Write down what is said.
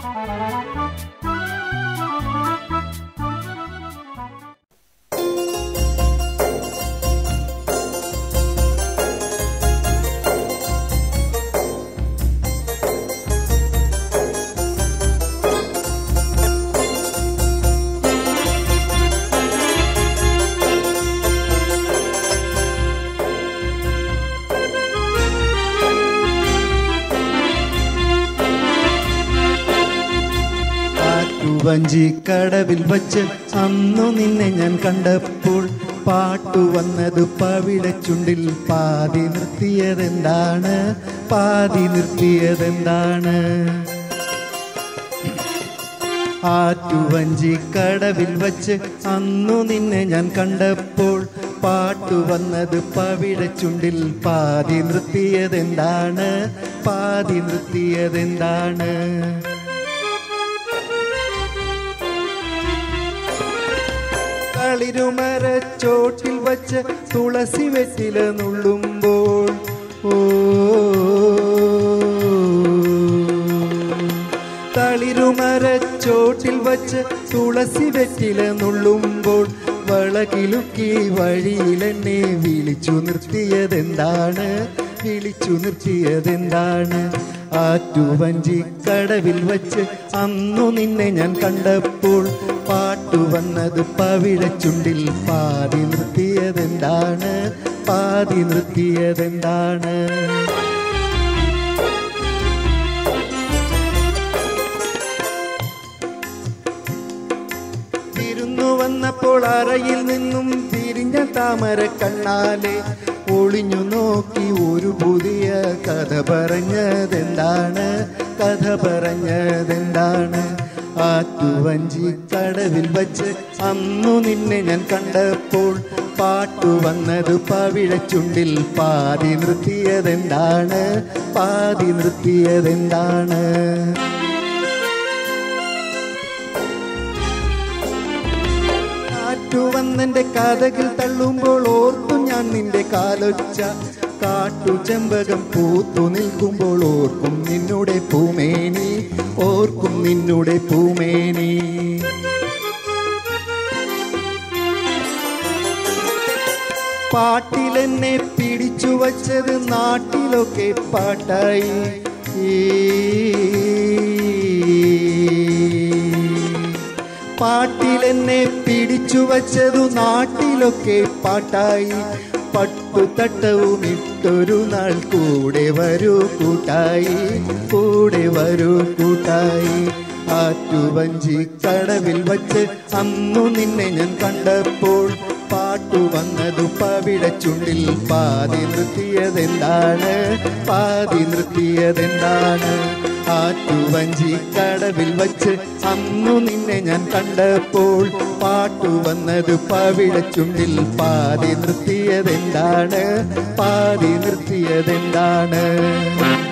വഞ്ചി കടവിൽ വച്ച് അന്നു നിന്നെ ഞാൻ കണ്ടപ്പോൾ പാട്ടു വന്നത് പവിട ചുണ്ടിൽ പാതി നിർത്തിയതെന്താണ് പാതി നിർത്തിയതെന്താണ് ആറ്റുവഞ്ചി കടവിൽ വച്ച് അന്നു നിന്നെ ഞാൻ കണ്ടപ്പോൾ പാട്ടു വന്നത് പവിഴ ചുണ്ടിൽ പാതി നിർത്തിയതെന്താണ് പാതി നിർത്തിയതെന്താണ് കളിരുമര ചോട്ടിൽ വച്ച് തുളസി വെറ്റില നുള്ളുമ്പോൾ ഓ തളിരുമര ചോട്ടിൽ വച്ച് തുളസി വെറ്റില നുള്ളുമ്പോൾ വളകിലുക്കി വഴിയിലെന്നെ വിളിച്ചു നിർത്തിയതെന്താണ് വിളിച്ചു നിർത്തിയതെന്താണ് ആറ്റുവഞ്ചി കടവിൽ വച്ച് അന്നു നിന്നെ ഞാൻ കണ്ടപ്പോൾ പാട്ടു വന്നത് പവിഴ ചുണ്ടിൽ പാതി നിർത്തിയതെന്താണ് പാതി നിർത്തിയതെന്താണ് വിരുന്നു വന്നപ്പോൾ അറയിൽ നിന്നും തിരിഞ്ഞ താമര കണ്ണാലെ ഒളിഞ്ഞു നോക്കി ഒരു പുതിയ കഥ പറഞ്ഞതെന്താണ് കഥ പറഞ്ഞതെന്താണ് ആറ്റുവഞ്ചി കടവിൽ വച്ച് അന്നു നിന്നെ ഞാൻ കണ്ടപ്പോൾ പാട്ടു വന്നത് പവിഴ ചുണ്ടിൽ പാതി നിർത്തിയതെന്താണ് പാതി നിർത്തിയതെന്താണ് കാറ്റുവന്നെന്റെ കഥകൾ തള്ളുമ്പോൾ ഓർത്തു ഞാൻ നിന്റെ കാലൊച്ച കാട്ടു ചെമ്പകം പൂത്തു നിൽക്കുമ്പോൾ ഓർക്കും നിന്നുടെ പൂമേനി ഓർക്കും നിന്നുടെ പൂമേനി പാട്ടിലെന്നെ പിടിച്ചു വച്ചത് നാട്ടിലൊക്കെ പാട്ടായി പാട്ടിലെന്നെ പിടിച്ചു വച്ചതു നാട്ടിലൊക്കെ പാട്ടായി പട്ടുതട്ടവും ഇട്ടൊരു നാൾ കൂടെ വരൂ കൂട്ടായി കൂടെ വരൂ കൂട്ടായി ആറ്റുവഞ്ചി കടവിൽ വച്ച് അന്നു നിന്നെ ഞാൻ കണ്ടപ്പോൾ പാട്ടു വന്നതു പവിട ചുണ്ടിൽ പാതി നിർത്തിയതെന്താണ് പാതി നിർത്തിയതെന്താണ് ആറ്റുവഞ്ചി കടവിൽ വച്ച് അന്നു നിന്നെ ഞാൻ കണ്ടപ്പോൾ പാട്ടു വന്നത് പവിഴ ചുണ്ടിൽ പാതി നിർത്തിയതെന്താണ് പാതി നിർത്തിയതെന്താണ്